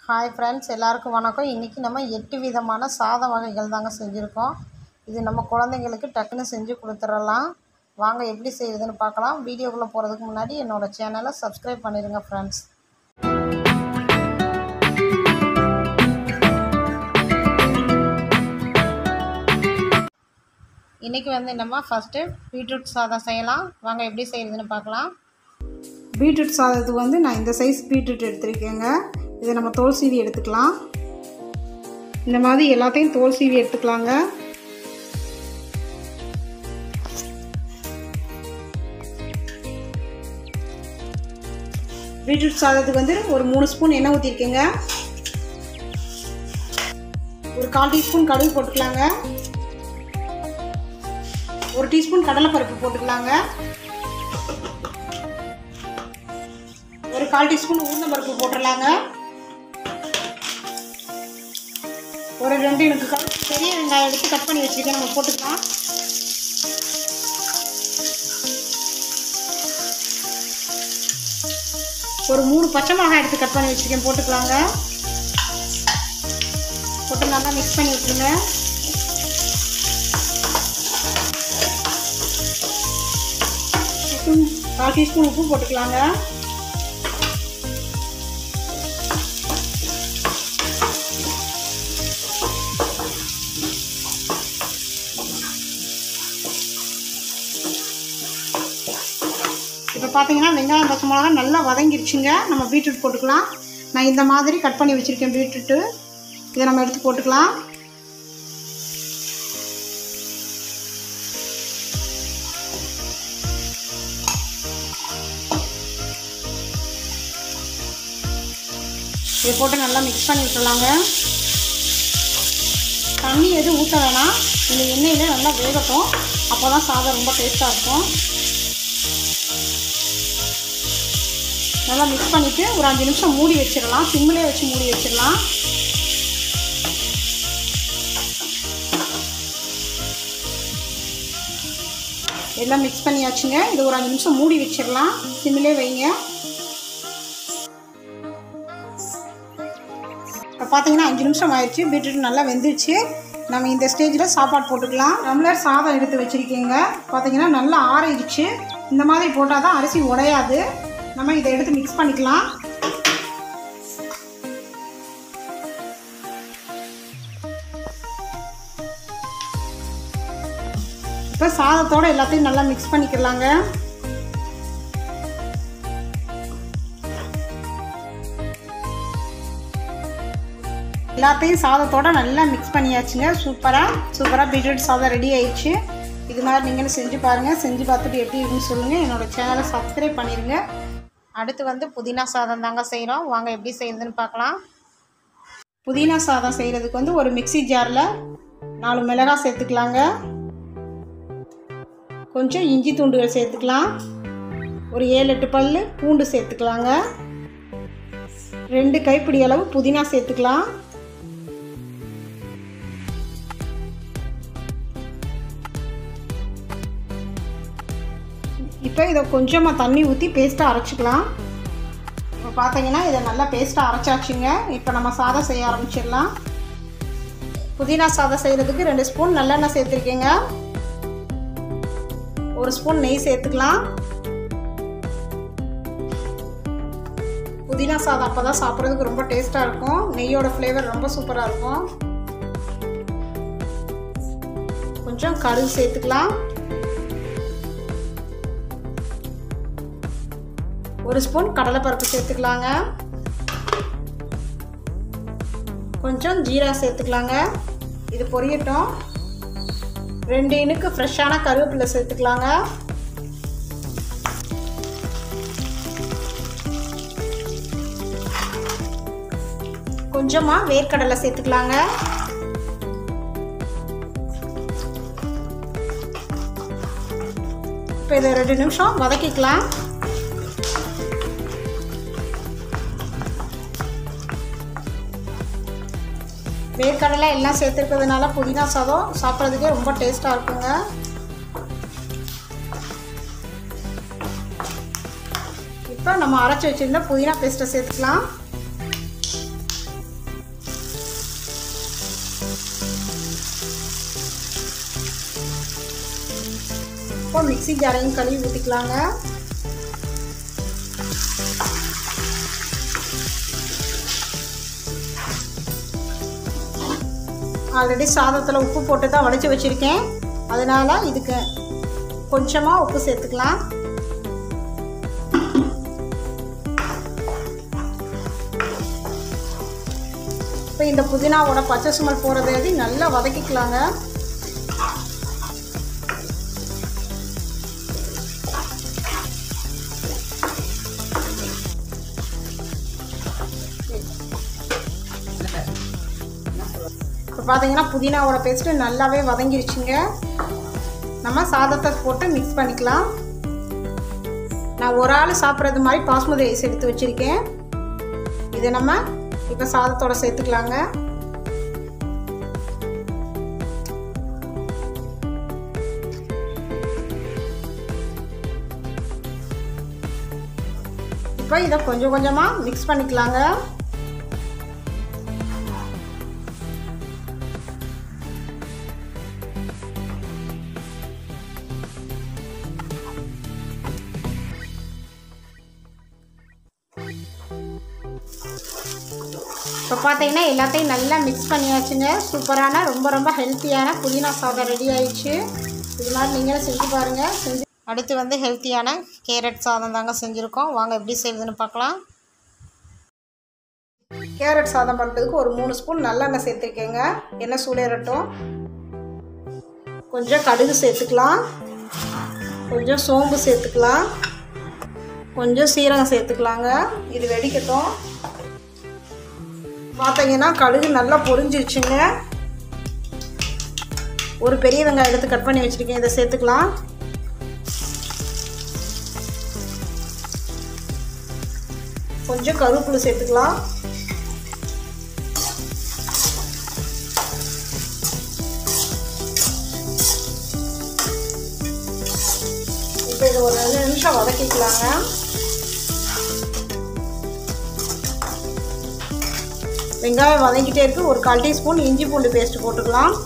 hi friends எல்லாருக்கும் வணக்கம் இன்றைக்கி நம்ம எட்டு விதமான சாத வகைகள் தாங்க செஞ்சுருக்கோம் இது நம்ம குழந்தைங்களுக்கு டக்குன்னு செஞ்சு கொடுத்துடலாம் வாங்க எப்படி செய்யுதுன்னு பார்க்கலாம் வீடியோக்குள்ளே போகிறதுக்கு முன்னாடி என்னோடய சேனலை சப்ஸ்கிரைப் பண்ணிடுங்க ஃப்ரெண்ட்ஸ் இன்றைக்கி வந்து நம்ம ஃபஸ்ட்டு பீட்ரூட் சாதம் செய்யலாம் வாங்க எப்படி செய்யுதுன்னு பார்க்கலாம் பீட்ரூட் சாதத்துக்கு வந்து நான் இந்த சைஸ் பீட்ரூட் எடுத்திருக்கேங்க இதை நம்ம தோல் சீவி எடுத்துக்கலாம் இந்த மாதிரி எல்லாத்தையும் தோல் சீவி எடுத்துக்கலாங்க பீட்ரூட் சாதத்துக்கு வந்து ஒரு மூணு ஸ்பூன் எண்ணெய் ஊற்றிருக்கேங்க ஒரு கால் டீஸ்பூன் கடுகு போட்டுக்கலாங்க ஒரு டீஸ்பூன் கடலைப்பருப்பு போட்டுக்கலாங்க ஒரு கால் டீஸ்பூன் உளுந்த பருப்பு போட்டுடலாங்க ஒரு ரெண்டு எனக்கு கல் பெரிய வெங்காயம் எடுத்து கட் பண்ணி வச்சுருக்கேன் நம்ம போட்டுக்கலாம் ஒரு மூணு பச்சை மிளகாய் எடுத்து கட் பண்ணி வச்சுருக்கேன் போட்டுக்கலாங்க போட்டு நல்லா மிக்ஸ் பண்ணி விட்டுருங்க உப்பு கால் டீஸ்பூன் உப்பு போட்டுக்கலாங்க இப்போ பார்த்தீங்கன்னா வெங்காயம் பச்சை மிளகா நல்லா வதங்கிருச்சுங்க நம்ம பீட்ரூட் போட்டுக்கலாம் நான் இந்த மாதிரி கட் பண்ணி வச்சுருக்கேன் பீட்ரூட்டு இதை நம்ம எடுத்து போட்டுக்கலாம் இதை போட்டு நல்லா மிக்ஸ் பண்ணி விட்டுலாங்க தண்ணி எதுவும் ஊற்ற வேணாம் இந்த எண்ணெயில் நல்லா வேகட்டும் அப்போ தான் சாதம் ரொம்ப டேஸ்ட்டாக இருக்கும் நல்லா மிக்ஸ் பண்ணிவிட்டு ஒரு அஞ்சு நிமிஷம் மூடி வச்சிடலாம் சிம்மிலே வச்சு மூடி வச்சிடலாம் எல்லாம் மிக்ஸ் பண்ணியாச்சுங்க இது ஒரு அஞ்சு நிமிஷம் மூடி வச்சிடலாம் சிம்மிலே வைங்க இப்போ பார்த்தீங்கன்னா அஞ்சு நிமிஷம் ஆயிடுச்சு பீட்ரூட் நல்லா வெந்துருச்சு நம்ம இந்த ஸ்டேஜில் சாப்பாடு போட்டுக்கலாம் டம்ளர் சாதம் எடுத்து வச்சுருக்கீங்க பார்த்தீங்கன்னா நல்லா ஆறிடுச்சு இந்த மாதிரி போட்டால் தான் அரிசி உடையாது நம்ம இதை எடுத்து மிக்ஸ் பண்ணிக்கலாம் இப்போ சாதத்தோடு எல்லாத்தையும் நல்லா மிக்ஸ் பண்ணிக்கலாங்க எல்லாத்தையும் சாதத்தோடு நல்லா மிக்ஸ் பண்ணியாச்சுங்க சூப்பராக சூப்பராக பீட்ரூட் சாதம் ரெடி ஆயிடுச்சு இது மாதிரி நீங்களும் செஞ்சு பாருங்கள் செஞ்சு பார்த்துட்டு எப்படி இருக்குன்னு சொல்லுங்கள் என்னோடய சேனலை சப்ஸ்கிரைப் பண்ணிடுங்க அடுத்து வந்து புதினா சாதம் தாங்க செய்கிறோம் வாங்க எப்படி செய்யுதுன்னு பார்க்கலாம் புதினா சாதம் செய்கிறதுக்கு வந்து ஒரு மிக்சி ஜாரில் நாலு மிளகாய் சேர்த்துக்கலாங்க கொஞ்சம் இஞ்சி துண்டுகள் சேர்த்துக்கலாம் ஒரு ஏழு எட்டு பல் பூண்டு சேர்த்துக்கலாங்க ரெண்டு கைப்பிடி அளவு புதினா சேர்த்துக்கலாம் இப்போ இதை கொஞ்சமாக தண்ணி ஊற்றி பேஸ்ட்டாக அரைச்சிக்கலாம் இப்போ பார்த்தீங்கன்னா இதை நல்லா பேஸ்ட்டாக அரைச்சாச்சுங்க இப்போ நம்ம சாதம் செய்ய ஆரம்பிச்சிடலாம் புதினா சாதம் செய்கிறதுக்கு ரெண்டு ஸ்பூன் நல்லெண்ணெய் சேர்த்துருக்கேங்க ஒரு ஸ்பூன் நெய் சேர்த்துக்கலாம் புதினா சாதம் அப்போ தான் சாப்பிட்றதுக்கு ரொம்ப டேஸ்ட்டாக இருக்கும் நெய்யோட ஃப்ளேவர் ரொம்ப சூப்பராக இருக்கும் கொஞ்சம் கடுகு சேர்த்துக்கலாம் ஒரு ஸ்பூன் கடலைப்பருப்பு சேர்த்துக்கலாங்க கொஞ்சம் ஜீரா சேர்த்துக்கலாங்க இது பொரியட்டும் ரெண்டு இனுக்கு ஃப்ரெஷ்ஷான கருவேப்பிலை சேர்த்துக்கலாங்க கொஞ்சமாக வேர்க்கடலை சேர்த்துக்கலாங்க இப்போ இதை ரெண்டு நிமிஷம் வதக்கிக்கலாம் வேர்க்கடலை எல்லாம் சேர்த்துருக்கிறதுனால புதினா சாதம் சாப்பிட்றதுக்கே ரொம்ப டேஸ்ட்டாக இருக்குங்க இப்போ நம்ம அரைச்சி வச்சுருந்த புதினா பேஸ்ட்டை சேர்த்துக்கலாம் இப்போ மிக்ஸி ஜாரையும் கழுவி ஊற்றிக்கலாங்க ஆல்ரெடி சாதத்தில் உப்பு போட்டு தான் வடித்து வச்சுருக்கேன் அதனால் இதுக்கு கொஞ்சமாக உப்பு சேர்த்துக்கலாம் இப்போ இந்த புதினாவோட பச்சை சுமல் போகிறது நல்லா வதக்கிக்கலாங்க இப்போ பார்த்தீங்கன்னா புதினாவோட பேஸ்ட்டு நல்லாவே வதங்கிருச்சுங்க நம்ம சாதத்தை போட்டு மிக்ஸ் பண்ணிக்கலாம் நான் ஒரு ஆள் சாப்பிட்றது மாதிரி பாஸ்மதி ரைஸ் எடுத்து வச்சுருக்கேன் இதை நம்ம இப்போ சாதத்தோட சேர்த்துக்கலாங்க இப்போ இதை கொஞ்சம் கொஞ்சமாக மிக்ஸ் பண்ணிக்கலாங்க இப்போ பார்த்தீங்கன்னா எல்லாத்தையும் நல்லா மிக்ஸ் பண்ணியாச்சுங்க சூப்பரான ரொம்ப ரொம்ப ஹெல்த்தியான புதினா சாதம் ரெடி ஆயிடுச்சு இது மாதிரி நீங்களும் செஞ்சு பாருங்கள் செஞ்சு அடுத்து வந்து ஹெல்த்தியான கேரட் சாதம் தாங்க செஞ்சுருக்கோம் வாங்க எப்படி செய்யுதுன்னு பார்க்கலாம் கேரட் சாதம் பண்ணுறதுக்கு ஒரு மூணு ஸ்பூன் நல்லெண்ணெய் சேர்த்துருக்கேங்க எண்ணெய் சூடேறட்டும் கொஞ்சம் கடுகு சேர்த்துக்கலாம் கொஞ்சம் சோம்பு சேர்த்துக்கலாம் கொஞ்சம் சீரகம் சேர்த்துக்கலாங்க இது வெடிக்கட்டும் பார்த்தீங்கன்னா கடுகு நல்லா பொரிஞ்சிருச்சுங்க ஒரு பெரிய வெங்காயம் எடுத்து கட் பண்ணி வச்சுருக்கேன் இதை சேர்த்துக்கலாம் கொஞ்சம் கருவேப்பிலை சேர்த்துக்கலாம் இப்போ இது ஒரு ரெண்டு நிமிஷம் வதக்கிக்கலாங்க வெங்காயம் வதங்கிட்டே இருக்குது ஒரு கால் டீஸ்பூன் இஞ்சி பூண்டு பேஸ்ட் போட்டுக்கலாம்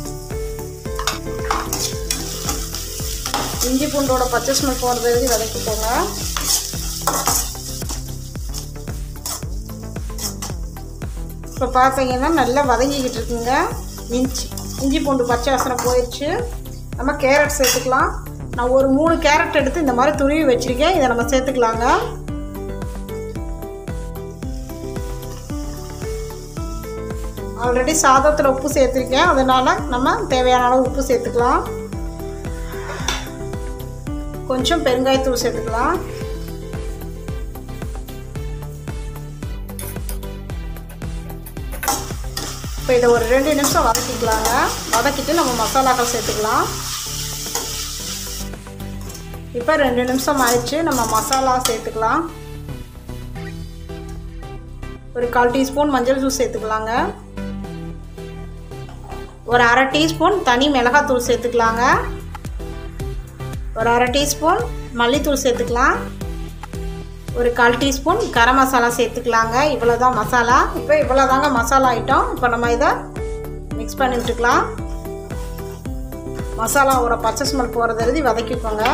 இஞ்சி பூண்டோட பச்சை ஸ்மெல் போகிறது வரைக்கும் வதக்கிக்கோங்க இப்போ பார்த்தீங்கன்னா நல்லா வதங்கிக்கிட்டு இருக்குங்க இஞ்சி இஞ்சி பூண்டு பச்சை வாசனை போயிடுச்சு நம்ம கேரட் சேர்த்துக்கலாம் நான் ஒரு மூணு கேரட் எடுத்து இந்த மாதிரி துருவி வச்சுருக்கேன் இதை நம்ம சேர்த்துக்கலாங்க ஆல்ரெடி சாதத்தில் உப்பு சேர்த்துருக்கேன் அதனால் நம்ம தேவையான அளவு உப்பு சேர்த்துக்கலாம் கொஞ்சம் பெருங்காயத்தூள் சேர்த்துக்கலாம் இப்போ இதை ஒரு ரெண்டு நிமிஷம் வதக்கிக்கலாங்க வதக்கிட்டு நம்ம மசாலாக்கள் சேர்த்துக்கலாம் இப்போ ரெண்டு நிமிஷம் ஆயிடுச்சு நம்ம மசாலா சேர்த்துக்கலாம் ஒரு கால் டீஸ்பூன் மஞ்சள் தூள் சேர்த்துக்கலாங்க ஒரு அரை டீஸ்பூன் தனி மிளகாத்தூள் சேர்த்துக்கலாங்க ஒரு அரை டீஸ்பூன் மல்லித்தூள் சேர்த்துக்கலாம் ஒரு கால் டீஸ்பூன் கரம் மசாலா சேர்த்துக்கலாங்க இவ்வளோ தான் மசாலா இப்போ இவ்வளோ தாங்க மசாலா ஐட்டம் இப்போ நம்ம இதை மிக்ஸ் பண்ணி விட்டுக்கலாம் மசாலாவோட பச்சை ஸ்மெல் போகிறது எழுதி வதக்கிக்கோங்க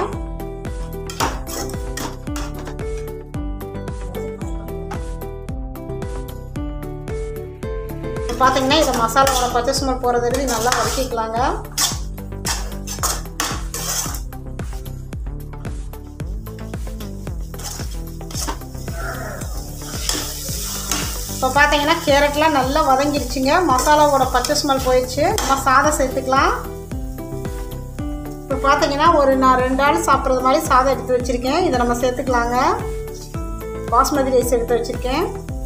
பார்த்தீங்கன்னா இதை மசாலாவோட பச்சை ஸ்மெல் போகிறது எழுதி நல்லா வதக்கிக்கலாங்க இப்போ பார்த்தீங்கன்னா கேரட்லாம் நல்லா வதங்கிருச்சுங்க மசாலாவோட பச்சை ஸ்மெல் போயிடுச்சு நம்ம சாதம் சேர்த்துக்கலாம் இப்போ பார்த்தீங்கன்னா ஒரு நான் ரெண்டு ஆள் சாப்பிட்றது மாதிரி சாதம் எடுத்து வச்சுருக்கேன் இதை நம்ம சேர்த்துக்கலாங்க பாஸ்மதி ரைஸ் எடுத்து வச்சுருக்கேன்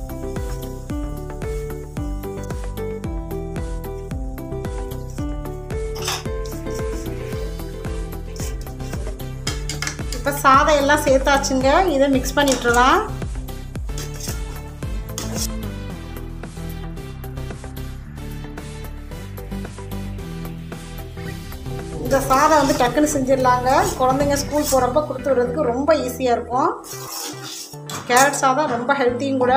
இப்போ சாதம் எல்லாம் சேர்த்தாச்சுங்க இதை மிக்ஸ் பண்ணி விட்டுறலாம் இந்த சாதம் வந்து டக்குன்னு செஞ்சிடலாங்க குழந்தைங்க ஸ்கூல் போகிறப்ப கொடுத்து விடுறதுக்கு ரொம்ப ஈஸியாக இருக்கும் கேரட் சாதம் ரொம்ப ஹெல்த்தியும் கூட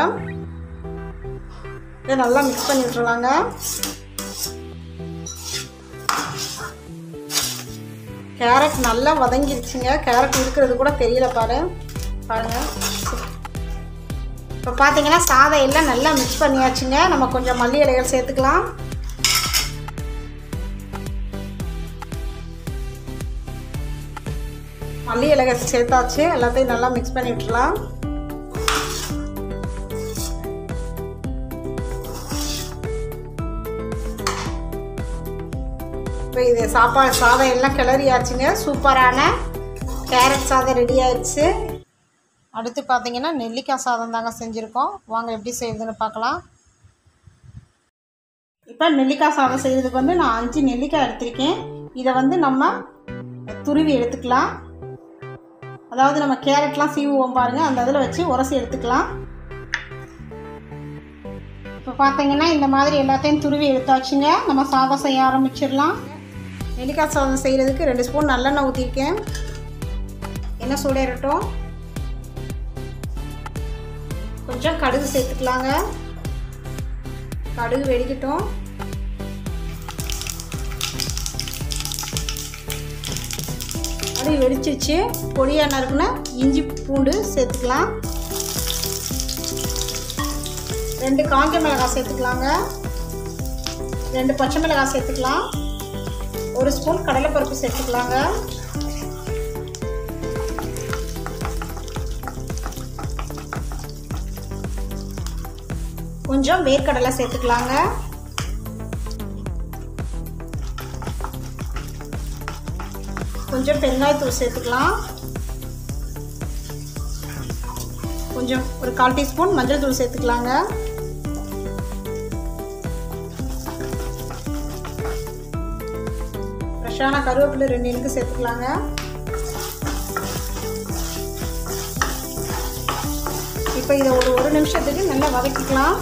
இதை நல்லா மிக்ஸ் பண்ணி விட்டுறலாங்க கேரட் நல்லா வதங்கிருச்சுங்க கேரட் இருக்கிறது கூட தெரியல பாரு பாருங்கள் இப்போ பார்த்தீங்கன்னா சாதம் எல்லாம் நல்லா மிக்ஸ் பண்ணியாச்சுங்க நம்ம கொஞ்சம் மல்லி இலைகள் சேர்த்துக்கலாம் மல்லி இலைகள் சேர்த்தாச்சு எல்லாத்தையும் நல்லா மிக்ஸ் பண்ணி விட்டுலாம் இப்போ இது சாப்பாடு சாதம் எல்லாம் கிளறியாச்சுங்க சூப்பரான கேரட் சாதம் ரெடி ஆயிடுச்சு அடுத்து பார்த்தீங்கன்னா நெல்லிக்காய் சாதம் தாங்க செஞ்சுருக்கோம் வாங்க எப்படி செய்யுதுன்னு பார்க்கலாம் இப்போ நெல்லிக்காய் சாதம் செய்கிறதுக்கு வந்து நான் அஞ்சு நெல்லிக்காய் எடுத்திருக்கேன் இதை வந்து நம்ம துருவி எடுத்துக்கலாம் அதாவது நம்ம கேரட்லாம் சீவுவோம் பாருங்கள் அந்த இதில் வச்சு உரசி எடுத்துக்கலாம் இப்போ பார்த்தீங்கன்னா இந்த மாதிரி எல்லாத்தையும் துருவி எடுத்தாச்சுங்க நம்ம சாதம் செய்ய ஆரம்பிச்சிடலாம் நெல்லிக்காய் சாதம் செய்கிறதுக்கு ரெண்டு ஸ்பூன் நல்லெண்ணெய் ஊற்றிருக்கேன் எண்ணெய் சூடேறட்டும் கொஞ்சம் கடுகு சேர்த்துக்கலாங்க கடுகு வெடிக்கட்டும் கடுகு வெடிச்சிச்சு பொடியாக நறுக்குன்னா இஞ்சி பூண்டு சேர்த்துக்கலாம் ரெண்டு காஞ்ச மிளகாய் சேர்த்துக்கலாங்க ரெண்டு பச்சை மிளகாய் சேர்த்துக்கலாம் ஒரு ஸ்பூன் கடலைப்பருப்பு சேர்த்துக்கலாங்க கொஞ்சம் வேர்க்கடலை சேர்த்துக்கலாங்க கொஞ்சம் பெருங்காயத்தூள் சேர்த்துக்கலாம் கொஞ்சம் ஒரு கால் டீஸ்பூன் மஞ்சள் தூள் சேர்த்துக்கலாங்க ஃப்ரெஷ்ஷான கருவேப்பிலை ரெண்டு இனுக்கு சேர்த்துக்கலாங்க இப்போ இதை ஒரு ஒரு நிமிஷத்துக்கு நல்லா வதக்கிக்கலாம்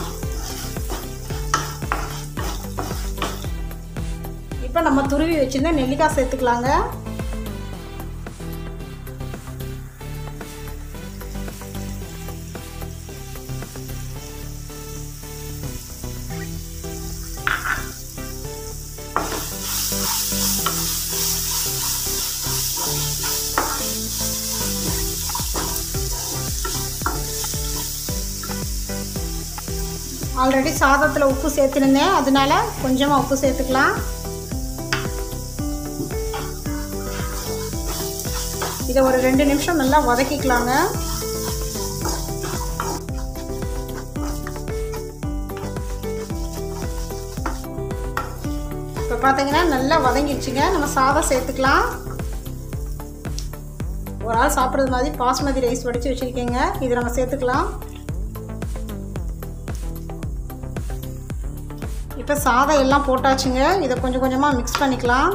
இப்போ நம்ம துருவி வச்சுருந்த நெல்லிக்காய் சேர்த்துக்கலாங்க ஆல்ரெடி சாதத்தில் உப்பு சேர்த்துருந்தேன் அதனால கொஞ்சமாக உப்பு சேர்த்துக்கலாம் இதை ஒரு ரெண்டு நிமிஷம் நல்லா வதக்கிக்கலாங்க இப்போ பார்த்தீங்கன்னா நல்லா வதங்கிடுச்சுங்க நம்ம சாதம் சேர்த்துக்கலாம் ஒரு ஆள் சாப்பிட்றது மாதிரி பாஸ்மதி ரைஸ் வடித்து வச்சுருக்கேங்க இதை நம்ம சேர்த்துக்கலாம் இப்போ சாதம் எல்லாம் போட்டாச்சுங்க இதை கொஞ்சம் கொஞ்சமாக மிக்ஸ் பண்ணிக்கலாம்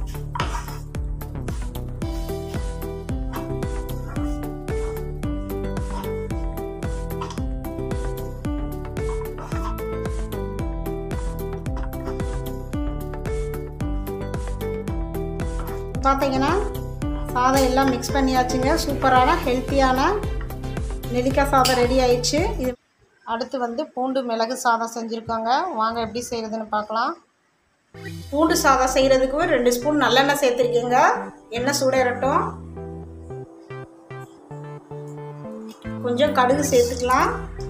பார்த்தீங்கன்னா சாதம் எல்லாம் மிக்ஸ் பண்ணியாச்சுங்க சூப்பரான ஹெல்த்தியான நெல்லிக்காய் சாதம் ரெடி ஆயிடுச்சு இது அடுத்து வந்து பூண்டு மிளகு சாதம் செஞ்சுருக்காங்க வாங்க எப்படி செய்கிறதுன்னு பார்க்கலாம் பூண்டு சாதம் செய்கிறதுக்கு ரெண்டு ஸ்பூன் நல்லெண்ணெய் சேர்த்துருக்கீங்க எண்ணெய் சூடேறட்டும் கொஞ்சம் கடுகு சேர்த்துக்கலாம்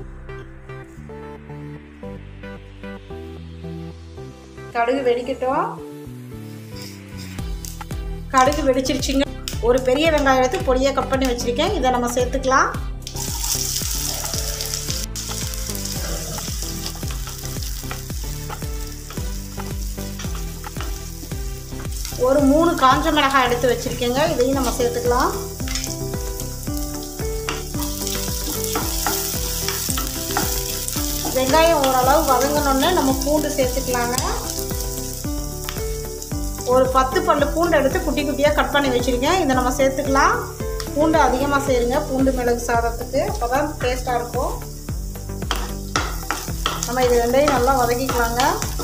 கடுகு வெடிக்கட்டும் கடுகு வெடிச்சிருச்சுங்க ஒரு பெரிய வெங்காயம் எடுத்து பொடியாக கட் பண்ணி வச்சுருக்கேன் இதை நம்ம சேர்த்துக்கலாம் ஒரு மூணு காஞ்ச மிளகாய் எடுத்து வச்சுருக்கேங்க இதையும் நம்ம சேர்த்துக்கலாம் வெங்காயம் ஓரளவு வதங்கினோடனே நம்ம பூண்டு சேர்த்துக்கலாங்க ஒரு பத்து பல்லு பூண்டு எடுத்து குட்டி குட்டியாக கட் பண்ணி வச்சுருக்கேன் இதை நம்ம சேர்த்துக்கலாம் பூண்டு அதிகமாக சேருங்க பூண்டு மிளகு சாதத்துக்கு அப்போ தான் டேஸ்ட்டாக இருக்கும் நம்ம இது ரெண்டையும் நல்லா வதக்கிக்கலாங்க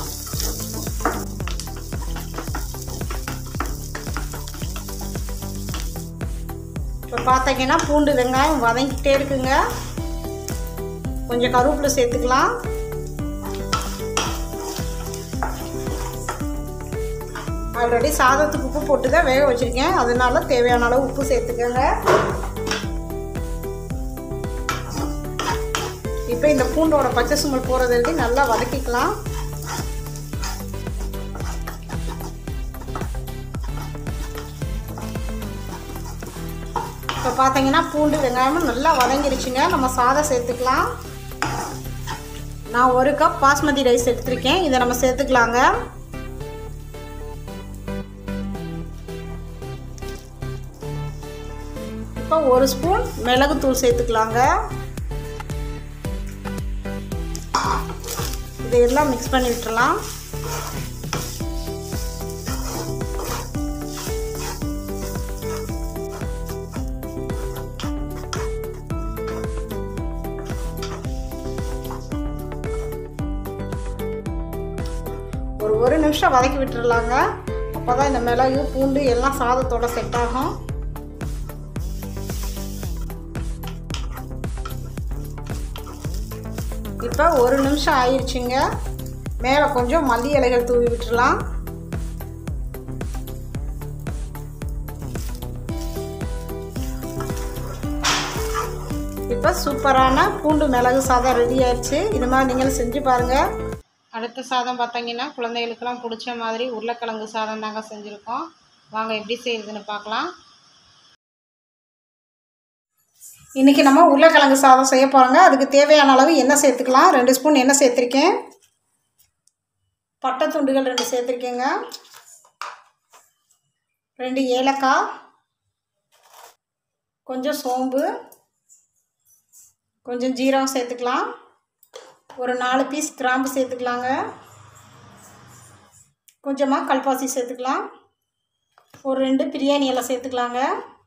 இப்போ பார்த்தீங்கன்னா பூண்டு வெங்காயம் வதங்கிட்டே இருக்குங்க கொஞ்சம் கருவேப்பிலை சேர்த்துக்கலாம் ஆல்ரெடி சாதத்துக்கு உப்பு போட்டு தான் வேக வச்சுருக்கேன் அதனால தேவையான அளவு உப்பு சேர்த்துக்கோங்க இப்போ இந்த பூண்டோட பச்சை சுமல் போகிறது வரைக்கும் நல்லா வதக்கிக்கலாம் இப்போ பார்த்தீங்கன்னா பூண்டு வெங்காயமும் நல்லா வதங்கிருச்சுங்க நம்ம சாதம் சேர்த்துக்கலாம் நான் ஒரு கப் பாஸ்மதி ரைஸ் எடுத்திருக்கேன் இதை நம்ம சேர்த்துக்கலாங்க இப்போ ஒரு ஸ்பூன் மிளகுத்தூள் சேர்த்துக்கலாங்க இதையெல்லாம் மிக்ஸ் பண்ணி விட்டுறலாம் ஒரு ஒரு நிமிஷம் வதக்கி விட்டுறலாங்க அப்போ தான் இந்த மிளகு பூண்டு எல்லாம் சாதத்தோட செட் ஆகும் இப்போ ஒரு நிமிஷம் ஆயிடுச்சுங்க மேலே கொஞ்சம் மல்லி இலைகள் தூவி விட்டுறலாம் இப்போ சூப்பரான பூண்டு மிளகு சாதம் ரெடி ஆயிடுச்சு இது மாதிரி நீங்களும் செஞ்சு பாருங்கள் அடுத்த சாதம் பார்த்தீங்கன்னா குழந்தைகளுக்கெல்லாம் பிடிச்ச மாதிரி உருளைக்கிழங்கு சாதம் தாங்க செஞ்சுருக்கோம் வாங்க எப்படி செய்யுதுன்னு பார்க்கலாம் இன்றைக்கி நம்ம உருளைக்கிழங்கு சாதம் செய்ய போகிறோங்க அதுக்கு தேவையான அளவு எண்ணெய் சேர்த்துக்கலாம் ரெண்டு ஸ்பூன் எண்ணெய் சேர்த்துருக்கேன் பட்டை துண்டுகள் ரெண்டு சேர்த்துருக்கேங்க ரெண்டு ஏலக்காய் கொஞ்சம் சோம்பு கொஞ்சம் ஜீரகம் சேர்த்துக்கலாம் ஒரு நாலு பீஸ் கிராம்பு சேர்த்துக்கலாங்க கொஞ்சமாக கல்பாசி சேர்த்துக்கலாம் ஒரு ரெண்டு பிரியாணி எல்லாம் சேர்த்துக்கலாங்க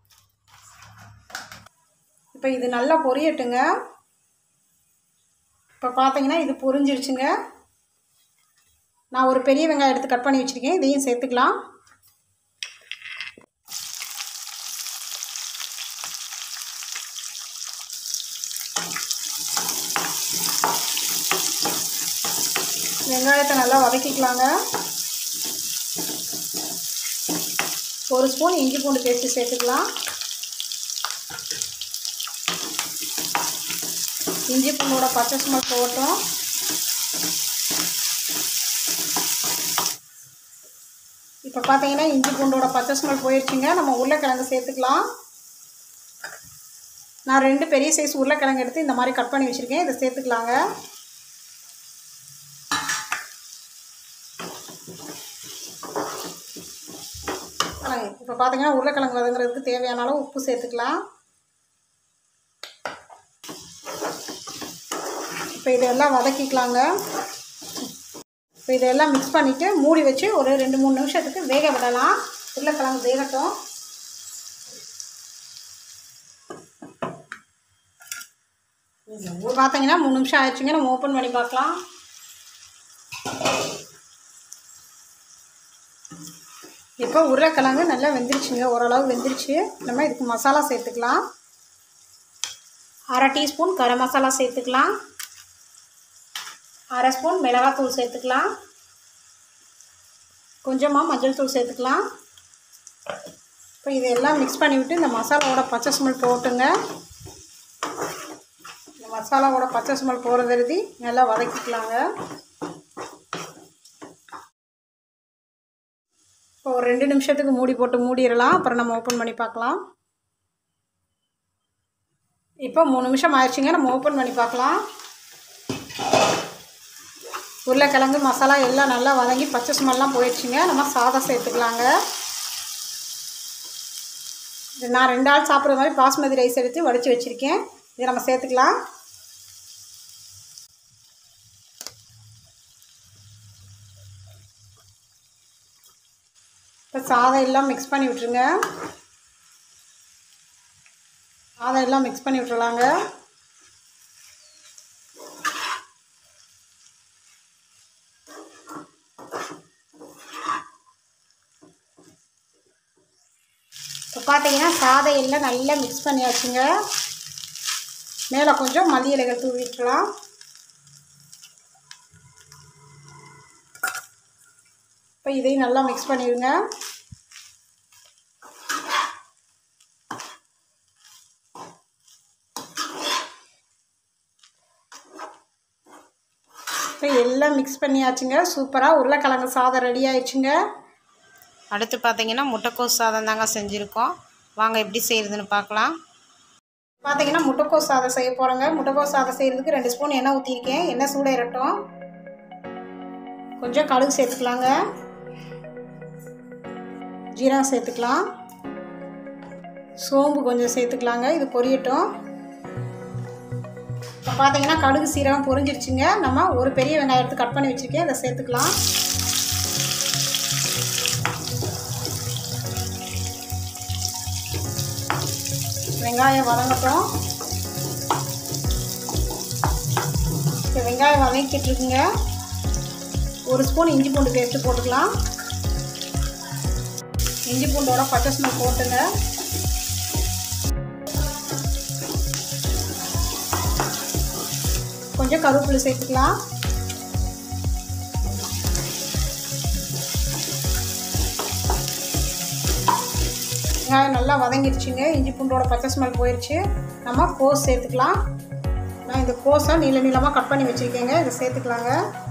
இப்போ இது நல்லா பொரியட்டுங்க இப்போ பார்த்தீங்கன்னா இது பொரிஞ்சிருச்சுங்க நான் ஒரு பெரிய வெங்காயம் எடுத்து கட் பண்ணி வச்சுருக்கேன் இதையும் சேர்த்துக்கலாம் வெங்காயத்தை நல்லா வதக்கிக்கலாங்க ஒரு ஸ்பூன் இஞ்சி பூண்டு பேஸ்ட்டு சேர்த்துக்கலாம் இஞ்சி பூண்டோட பச்சை ஸ்மெல் போகட்டும் இப்போ பார்த்தீங்கன்னா இஞ்சி பூண்டோட பச்சை ஸ்மெல் போயிடுச்சுங்க நம்ம உருளைக்கிழங்கு சேர்த்துக்கலாம் நான் ரெண்டு பெரிய சைஸ் உருளைக்கிழங்கு எடுத்து இந்த மாதிரி கட் பண்ணி வச்சுருக்கேன் இதை சேர்த்துக்கலாங்க இப்போ பார்த்தீங்கன்னா உருளைக்கிழங்கு வதங்குறதுக்கு தேவையான அளவு உப்பு சேர்த்துக்கலாம் இப்போ இதெல்லாம் வதக்கிக்கலாங்க இப்போ இதெல்லாம் மிக்ஸ் பண்ணிவிட்டு மூடி வச்சு ஒரு ரெண்டு மூணு நிமிஷத்துக்கு வேக விடலாம் உருளைக்கிழங்கு வேகட்டும் பார்த்தீங்கன்னா மூணு நிமிஷம் ஆயிடுச்சுங்க நம்ம ஓப்பன் பண்ணி பார்க்கலாம் இப்போ உருளைக்கிழங்கு நல்லா வெந்துருச்சுங்க ஓரளவு வெந்துருச்சு நம்ம இதுக்கு மசாலா சேர்த்துக்கலாம் அரை டீஸ்பூன் கரம் மசாலா சேர்த்துக்கலாம் அரை ஸ்பூன் மிளகாத்தூள் சேர்த்துக்கலாம் கொஞ்சமாக மஞ்சள் தூள் சேர்த்துக்கலாம் இப்போ இதெல்லாம் மிக்ஸ் பண்ணிவிட்டு இந்த மசாலாவோட பச்சை ஸ்மெல் போட்டுங்க இந்த மசாலாவோட பச்சை ஸ்மெல் போகிறது எழுதி நல்லா வதக்கிக்கலாங்க இப்போ ஒரு ரெண்டு நிமிஷத்துக்கு மூடி போட்டு மூடிடலாம் அப்புறம் நம்ம ஓப்பன் பண்ணி பார்க்கலாம் இப்போ மூணு நிமிஷம் ஆயிடுச்சுங்க நம்ம ஓப்பன் பண்ணி பார்க்கலாம் உருளைக்கிழங்கு மசாலா எல்லாம் நல்லா வதங்கி பச்சை ஸ்மெல்லாம் போயிடுச்சுங்க நம்ம சாதம் சேர்த்துக்கலாங்க இது நான் ரெண்டு ஆள் சாப்பிட்ற மாதிரி பாஸ்மதி ரைஸ் எடுத்து வடித்து வச்சுருக்கேன் இதை நம்ம சேர்த்துக்கலாம் இப்போ சாதம் எல்லாம் மிக்ஸ் பண்ணி விட்ருங்க சாதம் எல்லாம் மிக்ஸ் பண்ணி விட்டுறலாங்க இப்போ பார்த்தீங்கன்னா சாதம் எல்லாம் நல்லா மிக்ஸ் பண்ணியாச்சுங்க மேலே கொஞ்சம் மல்லி இலைகள் தூவி விட்டுலாம் இப்போ இப்போ இதையும் நல்லா மிக்ஸ் பண்ணிடுங்க இப்போ எல்லாம் மிக்ஸ் பண்ணியாச்சுங்க சூப்பராக உருளைக்கிழங்கு சாதம் ரெடி ஆயிடுச்சுங்க அடுத்து பார்த்தீங்கன்னா முட்டைக்கோஸ் சாதம் தாங்க செஞ்சுருக்கோம் வாங்க எப்படி செய்கிறதுன்னு பார்க்கலாம் பார்த்தீங்கன்னா முட்டைக்கோஸ் சாதம் செய்ய போகிறோங்க முட்டைக்கோஸ் சாதம் செய்கிறதுக்கு ரெண்டு ஸ்பூன் எண்ணெய் ஊற்றிருக்கேன் எண்ணெய் சூடாயிரட்டும் கொஞ்சம் கடுகு சேர்த்துக்கலாங்க ஜீரகம் சேர்த்துக்கலாம் சோம்பு கொஞ்சம் சேர்த்துக்கலாங்க இது பொரியட்டும் இப்போ பார்த்தீங்கன்னா கடுகு சீரகம் பொரிஞ்சிருச்சுங்க நம்ம ஒரு பெரிய வெங்காயத்தை கட் பண்ணி வச்சுருக்கேன் இதை சேர்த்துக்கலாம் வெங்காயம் வதங்கட்டும் இப்போ வெங்காயம் வதங்கிட்டு இருக்குங்க ஒரு ஸ்பூன் இஞ்சி பூண்டு பேஸ்ட்டு போட்டுக்கலாம் இஞ்சி பூண்டோட பச்சை ஸ்மெல் போட்டுங்க கொஞ்சம் கருவேப்பிலை சேர்த்துக்கலாம் வெங்காயம் நல்லா வதங்கிடுச்சுங்க இஞ்சி பூண்டோட பச்சை ஸ்மெல் போயிடுச்சு நம்ம கோஸ் சேர்த்துக்கலாம் நான் இந்த கோஸை நீள நீளமாக கட் பண்ணி வச்சுருக்கேங்க இதை சேர்த்துக்கலாங்க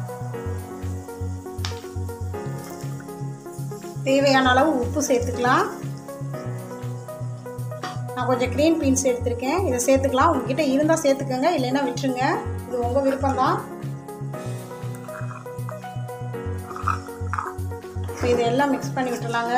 தேவையான அளவு உப்பு சேர்த்துக்கலாம் நான் கொஞ்சம் க்ரீன் பீன்ஸ் எடுத்திருக்கேன் இதை சேர்த்துக்கலாம் உங்ககிட்ட இருந்தால் சேர்த்துக்கோங்க இல்லைன்னா விட்டுருங்க இது உங்கள் விருப்பம்தான் இப்போ இதெல்லாம் மிக்ஸ் பண்ணி விட்டுலாங்க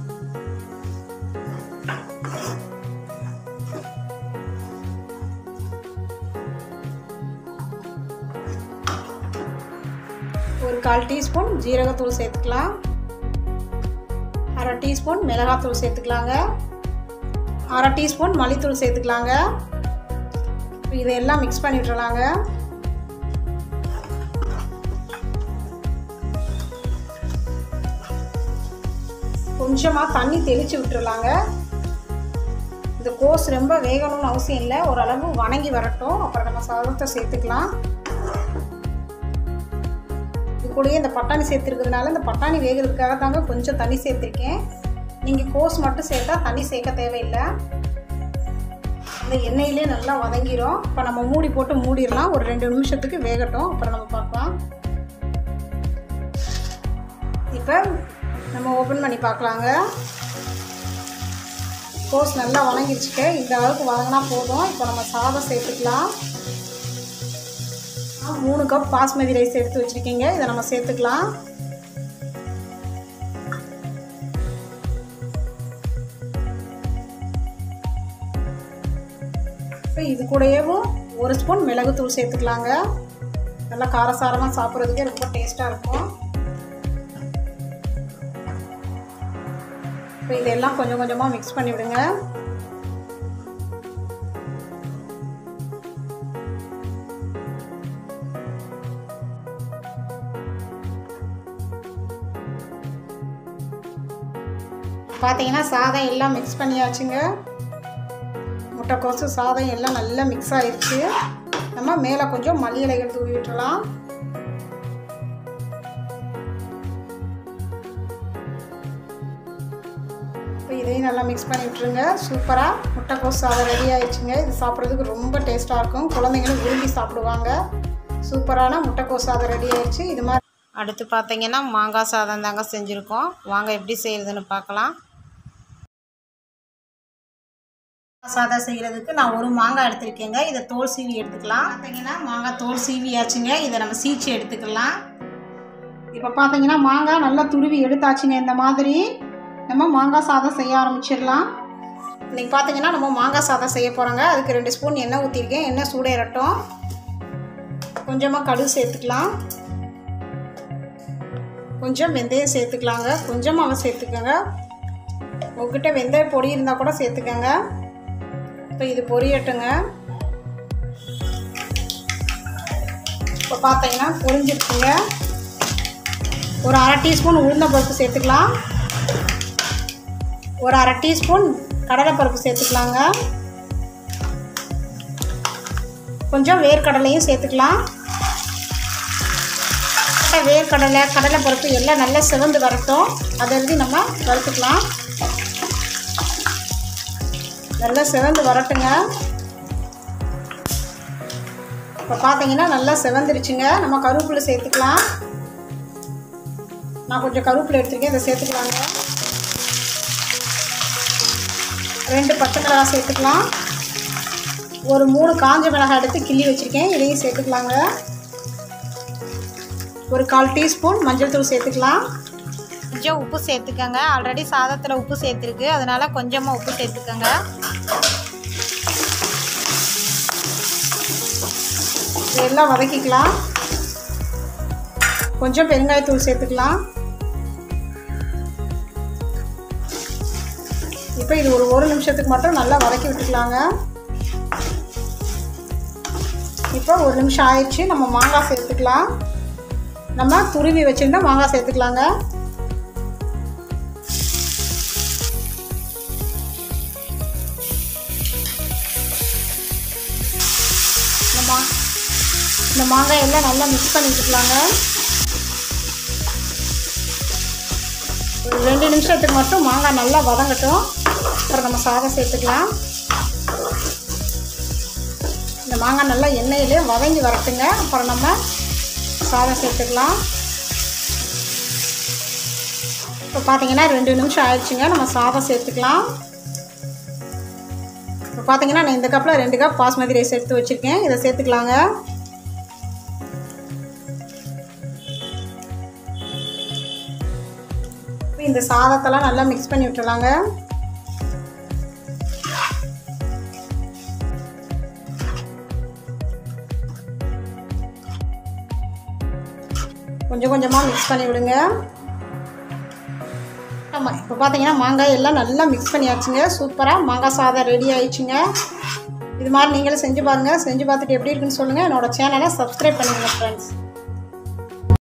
ஒரு கால் டீஸ்பூன் ஜீரகத்தூள் சேர்த்துக்கலாம் அரை டீஸ்பூன் மிளகாத்தூள் சேர்த்துக்கலாங்க அரை டீஸ்பூன் மல்லித்தூள் சேர்த்துக்கலாங்க இதையெல்லாம் மிக்ஸ் பண்ணி விட்டுறலாங்க கொஞ்சமாக தண்ணி தெளித்து விட்டுறலாங்க இந்த கோஸ் ரொம்ப வேகணும்னு அவசியம் இல்லை ஓரளவு வணங்கி வரட்டும் அப்புறம் நம்ம சாதத்தை சேர்த்துக்கலாம் இது கூடயே இந்த பட்டாணி சேர்த்துருக்கிறதுனால இந்த பட்டாணி வேகிறதுக்காக தாங்க கொஞ்சம் தண்ணி சேர்த்துருக்கேன் நீங்கள் கோஸ் மட்டும் சேர்த்தா தண்ணி சேர்க்க தேவையில்லை இந்த எண்ணெயிலே நல்லா வதங்கிரும் இப்போ நம்ம மூடி போட்டு மூடிடலாம் ஒரு ரெண்டு நிமிஷத்துக்கு வேகட்டும் அப்புறம் நம்ம பார்க்கலாம் இப்போ நம்ம ஓப்பன் பண்ணி பார்க்கலாங்க கோஸ் நல்லா வதங்கிடுச்சுக்க இந்த அளவுக்கு வதங்கினா போதும் இப்போ நம்ம சாதம் சேர்த்துக்கலாம் மூணு கப் பாஸ்மதி ரைஸ் எடுத்து வச்சுருக்கீங்க இதை நம்ம சேர்த்துக்கலாம் இப்போ இது கூடயேவும் ஒரு ஸ்பூன் மிளகுத்தூள் சேர்த்துக்கலாங்க நல்லா காரசாரமாக சாப்பிட்றதுக்கே ரொம்ப டேஸ்ட்டாக இருக்கும் இப்போ இதெல்லாம் கொஞ்சம் கொஞ்சமாக மிக்ஸ் பண்ணி விடுங்க பார்த்தீங்கன்னா சாதம் எல்லாம் மிக்ஸ் பண்ணியாச்சுங்க முட்டைக்கோசு சாதம் எல்லாம் நல்லா மிக்ஸ் ஆயிடுச்சு நம்ம மேலே கொஞ்சம் மல்லி இலைகள் தூவி விட்டுறலாம் இப்போ இதையும் நல்லா மிக்ஸ் பண்ணி விட்டுருங்க சூப்பராக முட்டைக்கோஸ் சாதம் ரெடி ஆயிடுச்சுங்க இது சாப்பிட்றதுக்கு ரொம்ப டேஸ்ட்டாக இருக்கும் குழந்தைங்களும் விரும்பி சாப்பிடுவாங்க சூப்பரான முட்டைக்கோஸ் சாதம் ரெடி ஆயிடுச்சு இது மாதிரி அடுத்து பார்த்தீங்கன்னா மாங்காய் சாதம் தாங்க செஞ்சுருக்கோம் வாங்க எப்படி செய்கிறதுன்னு பார்க்கலாம் சாதம் செய்கிறதுக்கு நான் ஒரு மாங்காய் எடுத்திருக்கேங்க இதை தோல் சீவி எடுத்துக்கலாம் பார்த்தீங்கன்னா மாங்காய் தோல் சீவியாச்சுங்க இதை நம்ம சீச்சு எடுத்துக்கலாம் இப்போ பார்த்தீங்கன்னா மாங்காய் நல்லா துருவி எடுத்தாச்சுங்க இந்த மாதிரி நம்ம மாங்காய் சாதம் செய்ய ஆரம்பிச்சிடலாம் இன்றைக்கி பார்த்தீங்கன்னா நம்ம மாங்காய் சாதம் செய்ய போகிறோங்க அதுக்கு ரெண்டு ஸ்பூன் எண்ணெய் ஊற்றிருக்கேன் எண்ணெய் சூடேறட்டும் கொஞ்சமாக கடுகு சேர்த்துக்கலாம் கொஞ்சம் வெந்தயம் சேர்த்துக்கலாங்க கொஞ்சமாக சேர்த்துக்கோங்க உங்ககிட்ட வெந்தய பொடி இருந்தால் கூட சேர்த்துக்கோங்க இப்போ இது பொரியட்டுங்க இப்போ பார்த்தீங்கன்னா பொரிஞ்சிருக்குங்க ஒரு அரை டீஸ்பூன் உளுந்தம்பருப்பு சேர்த்துக்கலாம் ஒரு அரை டீஸ்பூன் கடலைப்பருப்பு சேர்த்துக்கலாங்க கொஞ்சம் வேர்க்கடலையும் சேர்த்துக்கலாம் போட்ட வேர்க்கடலை கடலை பருப்பு எல்லாம் நல்லா சிவந்து வரட்டும் அதை எழுதி நம்ம வறுத்துக்கலாம் நல்லா சிவந்து வரட்டுங்க இப்போ பார்த்தீங்கன்னா நல்லா செவந்துருச்சுங்க நம்ம கருவேப்பிலை சேர்த்துக்கலாம் நான் கொஞ்சம் கருவேப்பிலை எடுத்துருக்கேன் இதை சேர்த்துக்கலாங்க ரெண்டு பச்சை மிளகாய் சேர்த்துக்கலாம் ஒரு மூணு காஞ்ச மிளகாய் எடுத்து கிள்ளி வச்சுருக்கேன் இதையும் சேர்த்துக்கலாங்க ஒரு கால் டீஸ்பூன் மஞ்சள் தூள் சேர்த்துக்கலாம் கொஞ்சம் உப்பு சேர்த்துக்கங்க ஆல்ரெடி சாதத்தில் உப்பு சேர்த்துருக்கு அதனால கொஞ்சமாக உப்பு சேர்த்துக்கங்க இதெல்லாம் வதக்கிக்கலாம் கொஞ்சம் பெருங்காயத்தூள் சேர்த்துக்கலாம் இப்போ இது ஒரு ஒரு நிமிஷத்துக்கு மட்டும் நல்லா வதக்கி விட்டுக்கலாங்க இப்போ ஒரு நிமிஷம் ஆயிடுச்சு நம்ம மாங்காய் சேர்த்துக்கலாம் நம்ம துருவி வச்சுருந்தா மாங்காய் சேர்த்துக்கலாங்க இந்த மா இந்த மாங்காய் எல்லாம் நல்லா மிக்ஸ் பண்ணி விட்டுக்கலாங்க ஒரு ரெண்டு நிமிஷத்துக்கு மட்டும் மாங்காய் நல்லா வதங்கட்டும் அப்புறம் நம்ம சாதம் சேர்த்துக்கலாம் இந்த மாங்காய் நல்லா எண்ணெயிலே வதங்கி வரட்டுங்க அப்புறம் நம்ம சாதம் சேர்த்துக்கலாம் இப்போ பார்த்தீங்கன்னா ரெண்டு நிமிஷம் ஆயிடுச்சுங்க நம்ம சாதம் சேர்த்துக்கலாம் இப்போ பார்த்தீங்கன்னா நான் இந்த கப்பில் ரெண்டு கப் பாஸ்மதி ரைஸ் எடுத்து வச்சுருக்கேன் இதை சேர்த்துக்கலாங்க இப்போ இந்த சாதத்தெல்லாம் நல்லா மிக்ஸ் பண்ணி விட்டுலாங்க கொஞ்சம் கொஞ்சமாக மிக்ஸ் பண்ணி விடுங்க ஆமாம் இப்போ பார்த்தீங்கன்னா மாங்காய் எல்லாம் நல்லா மிக்ஸ் பண்ணியாச்சுங்க சூப்பராக மாங்காய் சாதம் ரெடி ஆயிடுச்சுங்க இது மாதிரி நீங்களும் செஞ்சு பாருங்கள் செஞ்சு பார்த்துட்டு எப்படி இருக்குன்னு சொல்லுங்கள் என்னோடய சேனலை சப்ஸ்கிரைப் பண்ணிடுங்க ஃப்ரெண்ட்ஸ்